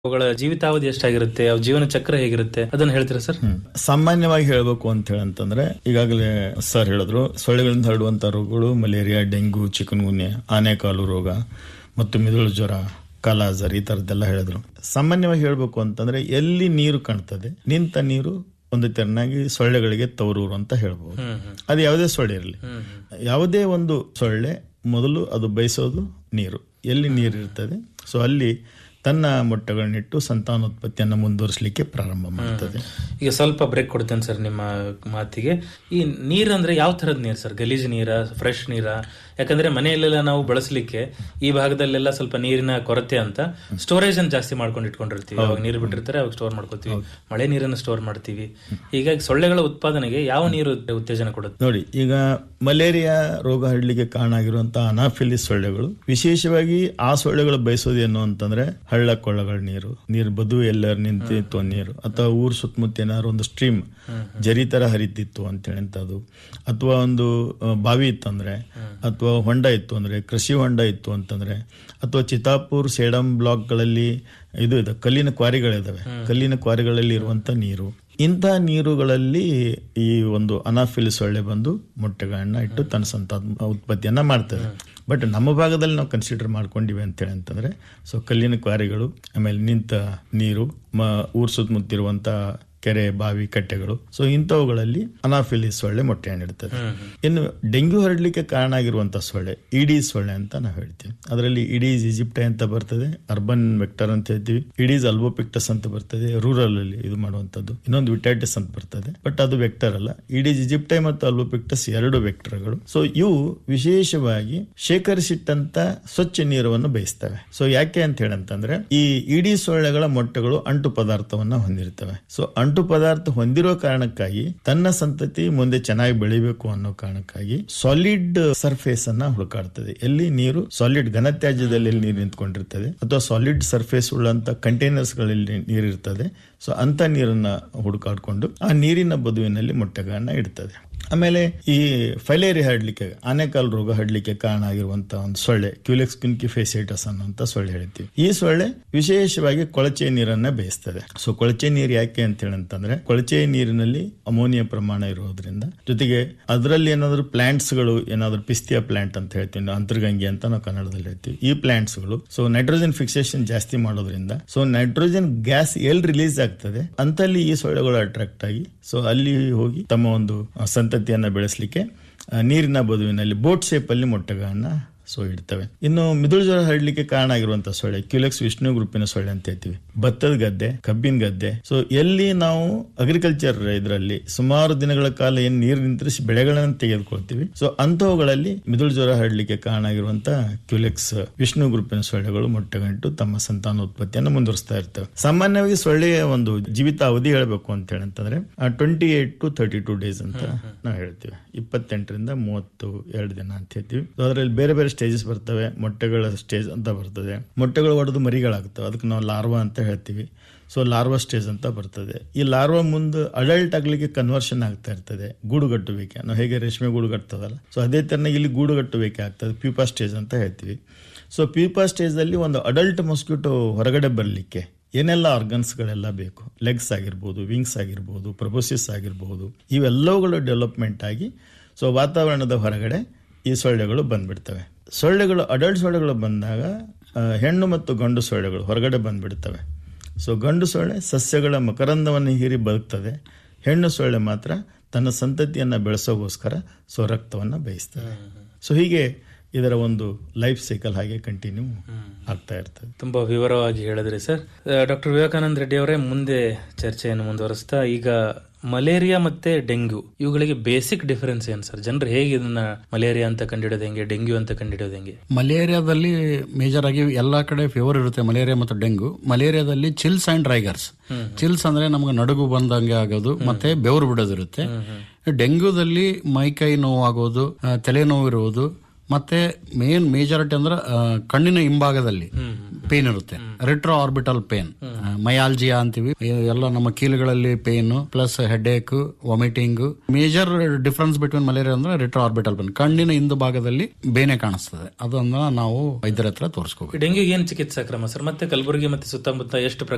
ಅವುಗಳ ಜೀವಿತಾವಧಿ ಎಷ್ಟಾಗಿರುತ್ತೆ ಅವ್ ಜೀವನ ಚಕ್ರ ಹೇಗಿರುತ್ತೆ ಅದನ್ನ ಹೇಳ್ತೀರಾ ಸರ್ ಸಾಮಾನ್ಯವಾಗಿ ಹೇಳಬೇಕು ಅಂತ ಹೇಳಂತಂದ್ರೆ ಈಗಾಗಲೇ ಸರ್ ಹೇಳಿದ್ರು ಸೊಳ್ಳೆಗಳಿಂದ ಹರಡುವಂತ ರೋಗಗಳು ಮಲೇರಿಯಾ ಡೆಂಗು ಚಿಕನ್ಗುನ್ಯ ಆನೆಕಾಲು ರೋಗ ಮತ್ತು ಮಿದುಳು ಜ್ವರ ಕಾಲಾಜರ್ ಈ ತರದ್ದೆಲ್ಲ ಹೇಳಿದ್ರು ಸಾಮಾನ್ಯವಾಗಿ ಹೇಳಬೇಕು ಅಂತಂದ್ರೆ ಎಲ್ಲಿ ನೀರು ಕಾಣ್ತದೆ ನಿಂತ ನೀರು ಒಂದು ತೆರನಾಗಿ ಸೊಳ್ಳೆಗಳಿಗೆ ತವರೂರು ಅಂತ ಹೇಳ್ಬೋದು ಅದು ಯಾವುದೇ ಸೊಳ್ಳೆ ಇರಲಿ ಯಾವುದೇ ಒಂದು ಸೊಳ್ಳೆ ಮೊದಲು ಅದು ಬಯಸೋದು ನೀರು ಎಲ್ಲಿ ನೀರು ಇರ್ತದೆ ಸೊ ಅಲ್ಲಿ ತನ್ನ ಮೊಟ್ಟೆಗಳನ್ನಿಟ್ಟು ಸಂತಾನೋತ್ಪತ್ತಿಯನ್ನು ಮುಂದುವರಿಸಲಿಕ್ಕೆ ಪ್ರಾರಂಭ ಮಾಡ್ತದೆ ಈಗ ಸ್ವಲ್ಪ ಬ್ರೇಕ್ ಕೊಡ್ತೇನೆ ಸರ್ ನಿಮ್ಮ ಮಾತಿಗೆ ಈ ನೀರ್ ಅಂದ್ರೆ ಯಾವ ತರದ ನೀರ್ ಸರ್ ಗಲೀಜ್ ನೀರ ಫ್ರೆಶ್ ನೀರ ಯಾಕಂದ್ರೆ ಮನೆಯಲ್ಲೆಲ್ಲ ನಾವು ಬಳಸಲಿಕ್ಕೆ ಈ ಭಾಗದಲ್ಲೆಲ್ಲ ಸ್ವಲ್ಪ ನೀರಿನ ಕೊರತೆ ಅಂತ ಸ್ಟೋರೇಜ್ ಅನ್ನು ಜಾಸ್ತಿ ಮಾಡ್ಕೊಂಡು ಇಟ್ಕೊಂಡಿರ್ತೀವಿ ಅವಾಗ ನೀರು ಬಿಟ್ಟಿರ್ತಾರೆ ಅವಾಗ ಸ್ಟೋರ್ ಮಾಡ್ಕೋತೀವಿ ಮಳೆ ನೀರನ್ನು ಸ್ಟೋರ್ ಮಾಡ್ತೀವಿ ಹೀಗಾಗಿ ಸೊಳ್ಳೆಗಳ ಉತ್ಪಾದನೆಗೆ ಯಾವ ನೀರು ಉತ್ತೇಜನ ಕೊಡುತ್ತೆ ನೋಡಿ ಈಗ ಮಲೇರಿಯಾ ರೋಗ ಹರಡಲಿಕ್ಕೆ ಕಾರಣ ಆಗಿರುವಂತಹ ಅನಾಫಿಲಿಸ್ ಸೊಳ್ಳೆಗಳು ವಿಶೇಷವಾಗಿ ಆ ಸೊಳ್ಳೆಗಳು ಬಯಸೋದೇನು ಅಂತಂದ್ರೆ ಹಳ್ಳ ಕೊಳ್ಳಗಳ ನೀರು ನೀರು ಬದು ಎಲ್ಲರ ನಿಂತಿತ್ತು ನೀರು ಅಥವಾ ಊರ್ ಸುತ್ತಮುತ್ತ ಏನಾದ್ರು ಒಂದು ಸ್ಟ್ರೀಮ್ ಜರಿ ತರ ಹರಿತಿತ್ತು ಅಂತ ಹೇಳಂತದ್ದು ಅಥವಾ ಒಂದು ಆ, ಬಾವಿ ಇತ್ತಂದ್ರೆ ಅಥವಾ ಹೊಂಡ ಇತ್ತು ಅಂದ್ರೆ ಕೃಷಿ ಹೊಂಡ ಇತ್ತು ಅಂತಂದ್ರೆ ಅಥವಾ ಚಿತಾಪುರ್ ಸೇಡಂ ಬ್ಲಾಕ್ಗಳಲ್ಲಿ ಇದು ಇದೆ ಕಲ್ಲಿನ ಕ್ವಾರಿಗಳಿದಾವೆ ಕಲ್ಲಿನ ಕ್ವಾರಿಗಳಲ್ಲಿ ಇರುವಂತ ನೀರು ಇಂಥ ನೀರುಗಳಲ್ಲಿ ಈ ಒಂದು ಅನಾಫಿಲ್ ಸೊಳ್ಳೆ ಬಂದು ಮೊಟ್ಟೆಗಳನ್ನ ಇಟ್ಟು ತನ್ನ ಸಂತಾನ ಉತ್ಪತ್ತಿಯನ್ನ ಮಾಡ್ತದೆ ಬಟ್ ನಮ್ಮ ಭಾಗದಲ್ಲಿ ನಾವು ಕನ್ಸಿಡರ್ ಮಾಡ್ಕೊಂಡಿವಿ ಅಂತೇಳಿ ಅಂತಂದ್ರೆ ಸೊ ಕಲ್ಲಿನ ಕ್ವಾರಿಗಳು ಆಮೇಲೆ ನಿಂತ ನೀರು ಮ ಊರ್ ಸುತ್ತಮುತ್ತಿರುವಂತ ಕೆರೆ ಬಾವಿ ಕಟ್ಟೆಗಳು ಸೊ ಇಂಥವುಗಳಲ್ಲಿ ಅನಾಫಿಲಿಸ್ ಸೊಳ್ಳೆ ಮೊಟ್ಟೆಯನ್ನು ಇಡ್ತದೆ ಇನ್ನು ಡೆಂಗ್ಯೂ ಹರಡಲಿಕ್ಕೆ ಕಾರಣ ಆಗಿರುವಂತಹ ಸೊಳ್ಳೆ ಇಡೀಸ್ ಸೊಳ್ಳೆ ಅಂತ ನಾವು ಹೇಳ್ತೀವಿ ಅದರಲ್ಲಿ ಇಡೀಸ್ ಈಜಿಪ್ಟೆ ಅಂತ ಬರ್ತದೆ ಅರ್ಬನ್ ವೆಕ್ಟರ್ ಅಂತ ಹೇಳ್ತೀವಿ ಇಡೀಸ್ ಅಲ್ಬೋಪಿಕ್ಟಸ್ ಅಂತ ಬರ್ತದೆ ರೂರಲ್ ಅಲ್ಲಿ ಇದು ಮಾಡುವಂತದ್ದು ಇನ್ನೊಂದು ವಿಟೈಟಿಸ್ ಅಂತ ಬರ್ತದೆ ಬಟ್ ಅದು ವೆಕ್ಟರ್ ಅಲ್ಲ ಇಡೀಸ್ ಈಜಿಪ್ಟೆ ಮತ್ತು ಅಲ್ಬೋಪಿಕ್ಟಸ್ ಎರಡು ವೆಕ್ಟರ್ಗಳು ಸೊ ಇವು ವಿಶೇಷವಾಗಿ ಶೇಖರಿಸಿಟ್ಟಂತ ಸ್ವಚ್ಛ ನೀರನ್ನು ಬಯಸ್ತವೆ ಸೊ ಯಾಕೆ ಅಂತ ಹೇಳಂತಂದ್ರೆ ಈ ಇಡೀ ಸೊಳ್ಳೆಗಳ ಮೊಟ್ಟೆಗಳು ಅಂಟು ಪದಾರ್ಥವನ್ನ ಹೊಂದಿರ್ತವೆ ಸೊ ಅಂಟು ಪದಾರ್ಥ ಹೊಂದಿರೋ ಕಾರಣಕ್ಕಾಗಿ ತನ್ನ ಸಂತತಿ ಮುಂದೆ ಚೆನ್ನಾಗಿ ಬೆಳಿಬೇಕು ಅನ್ನೋ ಕಾರಣಕ್ಕಾಗಿ ಸಾಲಿಡ್ ಸರ್ಫೇಸ್ ಅನ್ನ ಹುಡುಕಾಡ್ತದೆ ಎಲ್ಲಿ ನೀರು ಸಾಲಿಡ್ ಘನತ್ಯಾಜ್ಯದಲ್ಲಿ ಎಲ್ಲಿ ನೀರು ನಿಂತ್ಕೊಂಡಿರ್ತದೆ ಅಥವಾ ಸಾಲಿಡ್ ಸರ್ಫೇಸ್ ಉಳ್ಳಂತ ಕಂಟೈನರ್ಸ್ ಗಳಲ್ಲಿ ನೀರು ಇರ್ತದೆ ಸೊ ಅಂತ ನೀರನ್ನ ಹುಡುಕಾಡ್ಕೊಂಡು ಆ ನೀರಿನ ಬದುವಿನಲ್ಲಿ ಮೊಟ್ಟೆಗಳನ್ನ ಇಡ್ತದೆ ಆಮೇಲೆ ಈ ಫೈಲೇರಿ ಹರಡ್ಲಿಕ್ಕೆ ಆನೆಕಾಲ್ ರೋಗ ಹರಡ್ಲಿಕ್ಕೆ ಕಾರಣ ಆಗಿರುವಂತಹ ಒಂದು ಸೊಳ್ಳೆ ಕ್ಯೂಲೆಕ್ಸ್ ಫೇಸಿಟಸ್ ಅನ್ನುವಂತ ಸೊಳ್ಳೆ ಹೇಳ್ತೀವಿ ಈ ಸೊಳ್ಳೆ ವಿಶೇಷವಾಗಿ ಕೊಳಚೆ ನೀರನ್ನ ಬೇಯಿಸ್ತದೆ ಸೊ ಕೊಳಚೆ ನೀರು ಯಾಕೆ ಅಂತ ಹೇಳಂತಂದ್ರೆ ಕೊಳಚೆ ನೀರಿನಲ್ಲಿ ಅಮೋನಿಯಾ ಪ್ರಮಾಣ ಇರೋದ್ರಿಂದ ಜೊತೆಗೆ ಅದರಲ್ಲಿ ಏನಾದ್ರು ಪ್ಲಾಂಟ್ಸ್ ಗಳು ಏನಾದ್ರು ಪಿಸ್ತಿಯಾ ಪ್ಲಾಂಟ್ ಅಂತ ಹೇಳ್ತೀವಿ ನಾವು ಅಂತರ್ಗಂಗೆ ಅಂತ ನಾವು ಕನ್ನಡದಲ್ಲಿ ಹೇಳ್ತೀವಿ ಈ ಪ್ಲಾಂಟ್ಸ್ ಗಳು ಸೊ ನೈಟ್ರೋಜನ್ ಫಿಕ್ಸೇಷನ್ ಜಾಸ್ತಿ ಮಾಡೋದ್ರಿಂದ ಸೊ ನೈಟ್ರೋಜನ್ ಗ್ಯಾಸ್ ಎಲ್ಲಿ ರಿಲೀಸ್ ಆಗ್ತದೆ ಅಂತಲ್ಲಿ ಈ ಸೊಳ್ಳೆಗಳು ಅಟ್ರಾಕ್ಟ್ ಆಗಿ ಸೊ ಅಲ್ಲಿ ಹೋಗಿ ತಮ್ಮ ಒಂದು ಆ, ಸಂತತಿಯನ್ನ ಬೆಳೆಸಲಿಕ್ಕೆ ನೀರಿನ ಬದುವಿನಲ್ಲಿ ಬೋಟ್ ಶೇಪ್ ಅಲ್ಲಿ ಮೊಟ್ಟೆಗಳನ್ನ ಸೊ ಇಡ್ತವೆ ಇನ್ನು ಮಿದುಳು ಜ್ವರ ಹರಡ್ಲಿಕ್ಕೆ ಕಾರಣ ಆಗಿರುವಂತಹ ಸೊಳ್ಳೆ ಕ್ಯೂಲೆಕ್ಸ್ ವಿಷ್ಣು ಗ್ರೂಪಿನ ಸೊಳ್ಳೆ ಅಂತ ಹೇಳ್ತೀವಿ ಭತ್ತದ ಗದ್ದೆ ಕಬ್ಬಿನ ಗದ್ದೆ ಸೊ ಎಲ್ಲಿ ನಾವು ಅಗ್ರಿಕಲ್ಚರ್ ಇದರಲ್ಲಿ ಸುಮಾರು ದಿನಗಳ ಕಾಲ ಏನ್ ನೀರು ನಿಂತರಿಸಿ ಬೆಳೆಗಳನ್ನು ತೆಗೆದುಕೊಳ್ತೀವಿ ಸೊ ಅಂತಹವುಗಳಲ್ಲಿ ಮಿದುಳು ಜ್ವರ ಹರಡ್ಲಿಕ್ಕೆ ಕಾರಣ ಆಗಿರುವಂತಹ ಕ್ಯೂಲೆಕ್ಸ್ ವಿಷ್ಣು ಗ್ರೂಪಿನ ಸೊಳ್ಳೆಗಳು ಮೊಟ್ಟೆಗಂಟು ತಮ್ಮ ಸಂತಾನೋತ್ಪತ್ತಿಯನ್ನು ಮುಂದುವರಿಸ್ತಾ ಇರ್ತವೆ ಸಾಮಾನ್ಯವಾಗಿ ಸೊಳ್ಳೆಯ ಒಂದು ಜೀವಿತ ಅವಧಿ ಹೇಳಬೇಕು ಅಂತ ಹೇಳಂತಂದ್ರೆ twenty eight to thirty two days ಅಂತ ನಾವು ಹೇಳ್ತೀವಿ ಇಪ್ಪತ್ತೆಂಟರಿಂದ ಮೂವತ್ತು ಎರಡು ದಿನ ಅಂತ ಹೇಳ್ತೀವಿ So ಅದರಲ್ಲಿ ಬೇರೆ ಬೇರೆ ಸ್ಟೇಜಸ್ ಬರ್ತವೆ ಮೊಟ್ಟೆಗಳ ಸ್ಟೇಜ್ ಅಂತ ಬರ್ತದೆ ಮೊಟ್ಟೆಗಳು ಒಡೆದು ಮರಿಗಳಾಗ್ತವೆ ಅದಕ್ಕೆ ನಾವು ಲಾರ್ವಾ ಅಂತ ಹೇಳ್ತೀವಿ ಸೊ ಲಾರ್ವಾ ಸ್ಟೇಜ್ ಅಂತ ಬರ್ತದೆ ಈ ಲಾರ್ವಾ ಮುಂದೆ ಅಡಲ್ಟ್ ಆಗ್ಲಿಕ್ಕೆ ಕನ್ವರ್ಷನ್ ಆಗ್ತಾ ಇರ್ತದೆ ಗೂಡುಗಟ್ಟುವಿಕೆ ನಾವು ಹೇಗೆ ರೇಷ್ಮೆ ಗೂಡುಗಟ್ಟದಲ್ಲ ಸೊ ಅದೇ ತರನಾಗಿ ಇಲ್ಲಿ ಗೂಡುಗಟ್ಟುವಿಕೆ ಆಗ್ತದೆ ಪ್ಯೂಪಾ ಸ್ಟೇಜ್ ಅಂತ ಹೇಳ್ತೀವಿ ಸೊ ಪ್ಯೂಪಾ ಸ್ಟೇಜ್ ಅಲ್ಲಿ ಒಂದು ಅಡಲ್ಟ್ ಮೊಸ್ಕ್ಯೂಟೋ ಹೊರಗಡೆ ಬರಲಿಕ್ಕೆ ಏನೆಲ್ಲ ಆರ್ಗನ್ಸ್ಗಳೆಲ್ಲ ಬೇಕು ಲೆಗ್ಸ್ ಆಗಿರ್ಬೋದು ವಿಂಗ್ಸ್ ಆಗಿರ್ಬೋದು ಪ್ರೊಬೋಸಿಸ್ ಆಗಿರ್ಬೋದು ಇವೆಲ್ಲವುಗಳು ಡೆವಲಪ್ಮೆಂಟ್ ಆಗಿ ಸೊ ವಾತಾವರಣದ ಹೊರಗಡೆ ಈ ಸೊಳ್ಳೆಗಳು ಬಂದ್ಬಿಡ್ತವೆ ಸೊಳ್ಳೆಗಳು ಅಡಲ್ಟ್ ಸೊಳ್ಳೆಗಳು ಬಂದಾಗ ಆ, ಹೆಣ್ಣು ಮತ್ತು ಗಂಡು ಸೊಳ್ಳೆಗಳು ಹೊರಗಡೆ ಬಂದ್ಬಿಡ್ತವೆ ಸೊ ಗಂಡು ಸೊಳ್ಳೆ ಸಸ್ಯಗಳ ಮಕರಂದವನ್ನು ಹೀರಿ ಬದುಕ್ತದೆ ಹೆಣ್ಣು ಸೊಳ್ಳೆ ಮಾತ್ರ ತನ್ನ ಸಂತತಿಯನ್ನು ಬೆಳೆಸೋಗೋಸ್ಕರ ಸೊ ರಕ್ತವನ್ನು ಬೇಯಿಸ್ತದೆ ಸೊ ಹೀಗೆ ಇದರ ಒಂದು ಲೈಫ್ ಸೈಕಲ್ ಹಾಗೆ ಕಂಟಿನ್ಯೂ ಆಗ್ತಾ ಇರ್ತದೆ ತುಂಬಾ ವಿವರವಾಗಿ ಹೇಳಿದ್ರಿ ಸರ್ ಡಾಕ್ಟರ್ ವಿವೇಕಾನಂದ ರೆಡ್ಡಿ ಅವರೇ ಮುಂದೆ ಚರ್ಚೆಯನ್ನು ಮುಂದುವರಿಸ್ತಾ ಈಗ ಮಲೇರಿಯಾ ಮತ್ತೆ ಡೆಂಗ್ಯೂ ಇವುಗಳಿಗೆ ಬೇಸಿಕ್ ಡಿಫರೆನ್ಸ್ ಏನು ಸರ್ ಜನರು ಹೇಗೆ ಇದನ್ನ ಮಲೇರಿಯಾ ಅಂತ ಕಂಡಿಡೋದು ಹೆಂಗೆ ಡೆಂಗ್ಯೂ ಅಂತ ಕಂಡಿಡೋದು ಹೆಂಗೆ ಮಲೇರಿಯಾದಲ್ಲಿ ಮೇಜರ್ ಆಗಿ ಎಲ್ಲಾ ಕಡೆ ಫೀವರ್ ಇರುತ್ತೆ ಮಲೇರಿಯಾ ಮತ್ತು ಡೆಂಗು ಮಲೇರಿಯಾದಲ್ಲಿ ಚಿಲ್ಸ್ ಅಂಡ್ ರೈಗರ್ಸ್ ಚಿಲ್ಸ್ ಅಂದ್ರೆ ನಮಗೆ ನಡುಗು ಬಂದಂಗೆ ಆಗೋದು ಮತ್ತೆ ಬೆವರು ಬಿಡೋದಿರುತ್ತೆ ಡೆಂಗ್ಯೂದಲ್ಲಿ ಮೈಕೈ ನೋವು ಆಗೋದು ಆ, ತಲೆನೋವು ಇರುವುದು ಮತ್ತೆ ಮೇನ್ ಮೇಜಾರಿಟಿ ಅಂದ್ರೆ ಆ, ಕಣ್ಣಿನ ಹಿಂಭಾಗದಲ್ಲಿ ಪೇನ್ ಇರುತ್ತೆ ರೆಟ್ರೋ ಆರ್ಬಿಟಲ್ ಪೇನ್ ಮಯಾಲ್ಜಿಯಾ ಅಂತೀವಿ ಇ- ಎಲ್ಲ ನಮ್ಮ ಕೀಲುಗಳಲ್ಲಿ pain plus headache vomiting major difference between malaria ಅಂದ್ರೆ ರೆಟ್ರೋ ಆರ್ಬಿಟಲ್ ಪೇನ್ ಕಣ್ಣಿನ ಹಿಂದು ಭಾಗದಲ್ಲಿ ಬೇನೆ ಕಾಣಿಸ್ತದೆ ಅದನ್ನ ನಾವು ವೈದ್ಯರ ಹತ್ರ ತೋರಿಸ್ಕೋಬೇಕು ಡೆಂಗ್ಯೂ ಏನ್ ಚಿಕಿತ್ಸಾ ಕ್ರಮ ಸರ್ ಮತ್ತೆ ಕಲಬುರಗಿ ಮತ್ತೆ ಸುತ್ತಮುತ್ತ ಎಷ್ಟು ಪ್ರಕಾರ